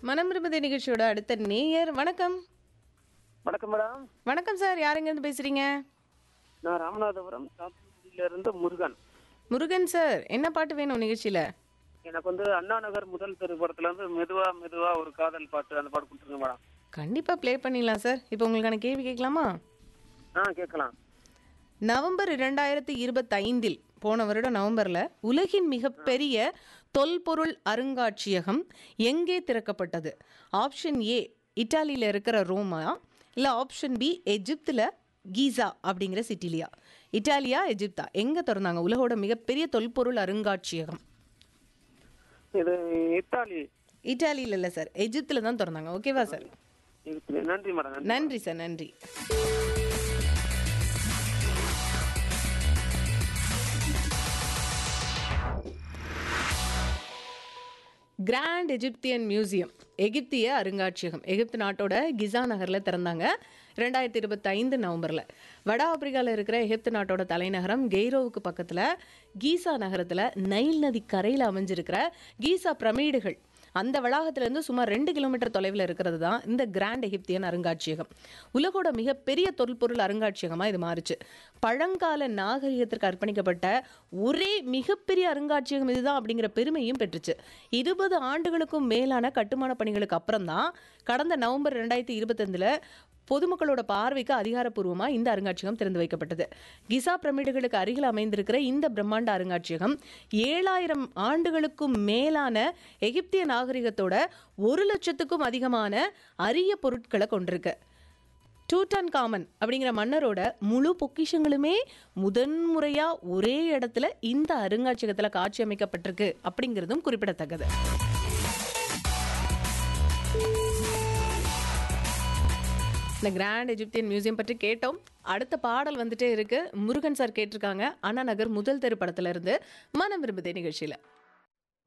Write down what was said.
மனம் விரும்புதே நிகழ்ச்சியோட அடுத்த நேயர் வணக்கம் வணக்கம் மேடம் வணக்கம் சார் யாருங்க இருந்து பேசுறீங்க நான் ராமநாதபுரம் சாத்தூர்ல இருந்து முருகன் முருகன் சார் என்ன பாட்டு வேணும் நிகழ்ச்சியில எனக்கு வந்து அண்ணா நகர் முதல் தெரு படத்துல இருந்து மெதுவா மெதுவா ஒரு காதல் பாட்டு அந்த பாட்டு கொடுத்துருங்க மேடம் கண்டிப்பா ப்ளே பண்ணிடலாம் சார் இப்போ உங்களுக்கான கேள்வி கேட்கலாமா ஆ கேட்கலாம் நவம்பர் இரண்டாயிரத்தி இருபத்தைந்தில் போன வருடம் நவம்பர்ல உலகின் மிகப்பெரிய தொல்பொருள் அருங்காட்சியகம் எங்கே திறக்கப்பட்டது ஆப்ஷன் ஏ இட்டாலியில இருக்கிற ரோமா இல்ல ஆப்ஷன் பி எஜிப்துல கீசா அப்படிங்கிற சிட்டிலியா இட்டாலியா எஜிப்தா எங்க திறந்தாங்க உலகோட மிகப்பெரிய தொல்பொருள் அருங்காட்சியகம் இது இத்தாலி இட்டாலியில இல்ல சார் எஜிப்துல தான் திறந்தாங்க ஓகேவா சார் இருக்கு. நன்றி மேடம் நன்றி நன்றி சார் நன்றி கிராண்ட் எஜிப்தியன் மியூசியம் எகிப்திய அருங்காட்சியகம் எகிப்து நாட்டோட கிசா நகரில் திறந்தாங்க ரெண்டாயிரத்தி இருபத்தைந்து நவம்பரில் வட ஆப்பிரிக்காவில் இருக்கிற எகிப்து நாட்டோட தலைநகரம் கெய்ரோவுக்கு பக்கத்தில் கீசா நகரத்தில் நைல் நதி கரையில் அமைஞ்சிருக்கிற கீசா பிரமிடுகள் அந்த வளாகத்திலிருந்து சுமார் ரெண்டு கிலோமீட்டர் தொலைவில் இருக்கிறது தான் இந்த கிராண்ட் எகிப்தியன் அருங்காட்சியகம் உலகோட மிகப்பெரிய தொல்பொருள் அருங்காட்சியகமாக இது மாறுச்சு பழங்கால நாகரிகத்திற்கு அர்ப்பணிக்கப்பட்ட ஒரே மிகப்பெரிய அருங்காட்சியகம் இதுதான் அப்படிங்கிற பெருமையும் பெற்றுச்சு இருபது ஆண்டுகளுக்கும் மேலான கட்டுமான பணிகளுக்கு அப்புறம் தான் கடந்த நவம்பர் ரெண்டாயிரத்தி இருபத்தஞ்சில் பொதுமக்களோட பார்வைக்கு அதிகாரப்பூர்வமா இந்த அருங்காட்சியகம் திறந்து வைக்கப்பட்டது கிசா பிரமிடுகளுக்கு அருகில் அமைந்திருக்கிற இந்த பிரம்மாண்ட அருங்காட்சியகம் ஏழாயிரம் ஆண்டுகளுக்கும் மேலான எகிப்திய நாகரிகத்தோட ஒரு லட்சத்துக்கும் அதிகமான அரிய பொருட்களை கொண்டிருக்கு டூட்டான் காமன் அப்படிங்கிற மன்னரோட முழு பொக்கிஷங்களுமே முதன்முறையா ஒரே இடத்துல இந்த அருங்காட்சியகத்துல காட்சி அமைக்கப்பட்டிருக்கு அப்படிங்கிறதும் குறிப்பிடத்தக்கது இந்த கிராண்ட் எஜிப்தியன் மியூசியம் பற்றி கேட்டோம் அடுத்த பாடல் வந்துட்டே இருக்கு முருகன் சார் கேட்டிருக்காங்க அண்ணா நகர் முதல் தெரு படத்துல இருந்து மனம் விரும்புதே நிகழ்ச்சியில